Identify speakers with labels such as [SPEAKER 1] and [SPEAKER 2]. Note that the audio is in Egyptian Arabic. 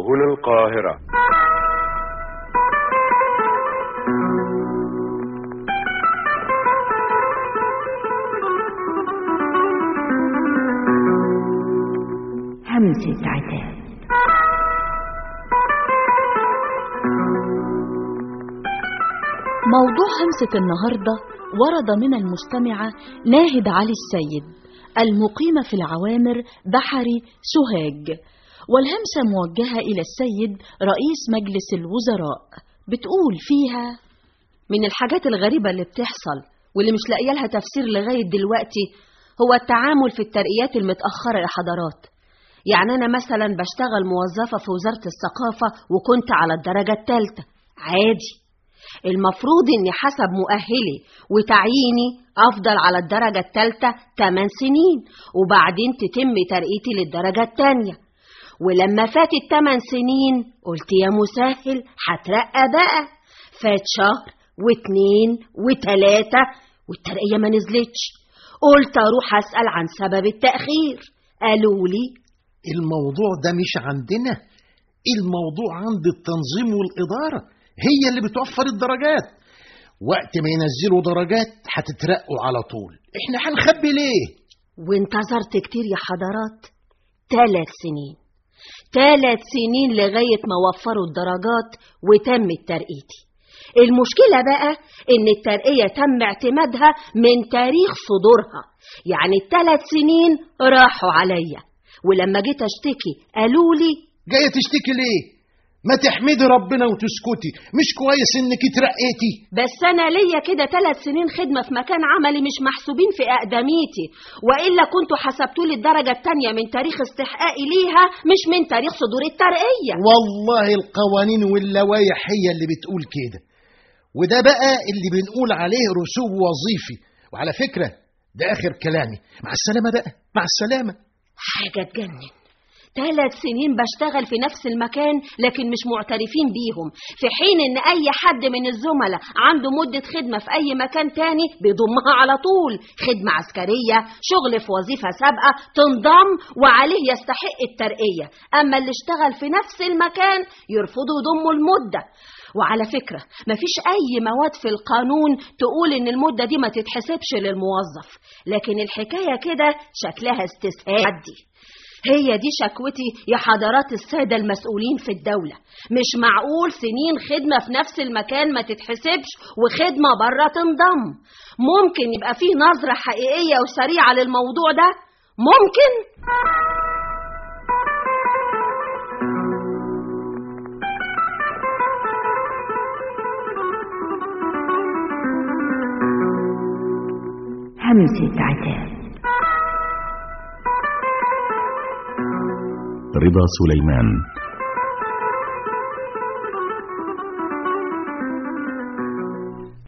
[SPEAKER 1] هنا القاهرة
[SPEAKER 2] همسة عتاب
[SPEAKER 3] موضوع همسة النهاردة ورد من المستمعة ناهد علي السيد المقيمة في العوامر بحري سوهاج والهمسة موجهة إلى السيد رئيس مجلس الوزراء بتقول فيها
[SPEAKER 4] من الحاجات الغريبة اللي بتحصل واللي مش لاقيه لها تفسير لغاية دلوقتي هو التعامل في الترقيات المتأخرة يا حضرات يعني أنا مثلا بشتغل موظفة في وزارة الثقافة وكنت على الدرجة الثالثة عادي المفروض إني حسب مؤهلي وتعييني أفضل على الدرجة الثالثة 8 سنين وبعدين تتم ترقيتي للدرجة الثانية ولما فاتت 8 سنين قلت يا مسهل هترقى بقى فات شهر واتنين وتلاتة والترقية ما نزلتش قلت أروح أسأل عن سبب التأخير قالوا لي
[SPEAKER 5] الموضوع ده مش عندنا الموضوع عند التنظيم والإدارة هي اللي بتوفر الدرجات وقت ما ينزلوا درجات هتترقوا على طول احنا هنخبي ليه
[SPEAKER 4] وانتظرت كتير يا حضرات ثلاث سنين ثلاث سنين لغاية ما وفروا الدرجات وتم ترقيتي المشكلة بقى إن الترقية تم اعتمادها من تاريخ صدورها يعني الثلاث سنين راحوا عليا ولما جيت أشتكي قالوا لي
[SPEAKER 5] جاية تشتكي ليه ما تحمدي ربنا وتسكتي مش كويس انك اترقيتي
[SPEAKER 4] بس أنا ليا كده ثلاث سنين خدمة في مكان عملي مش محسوبين في أقدميتي وإلا كنتوا حسبتوا لي الدرجة التانية من تاريخ استحقاقي ليها مش من تاريخ صدور الترقية
[SPEAKER 5] والله القوانين واللوائح هي اللي بتقول كده وده بقى اللي بنقول عليه رسوب وظيفي وعلى فكرة ده آخر كلامي مع السلامة بقى مع السلامة
[SPEAKER 4] حاجة تجنن ثلاث سنين بشتغل في نفس المكان لكن مش معترفين بيهم في حين ان اي حد من الزملاء عنده مدة خدمة في اي مكان تاني بيضمها على طول خدمة عسكرية شغل في وظيفة سابقة تنضم وعليه يستحق الترقية اما اللي اشتغل في نفس المكان يرفضوا يضموا المدة وعلى فكرة مفيش أي مواد في القانون تقول إن المدة دي ما تتحسبش للموظف لكن الحكاية كده شكلها استسهال عدي هي دي شكوتي يا حضرات السادة المسؤولين في الدولة مش معقول سنين خدمة في نفس المكان ما تتحسبش وخدمة بره تنضم ممكن يبقى فيه نظرة حقيقية وسريعة للموضوع ده ممكن
[SPEAKER 2] همسة عتاب
[SPEAKER 6] رضا سليمان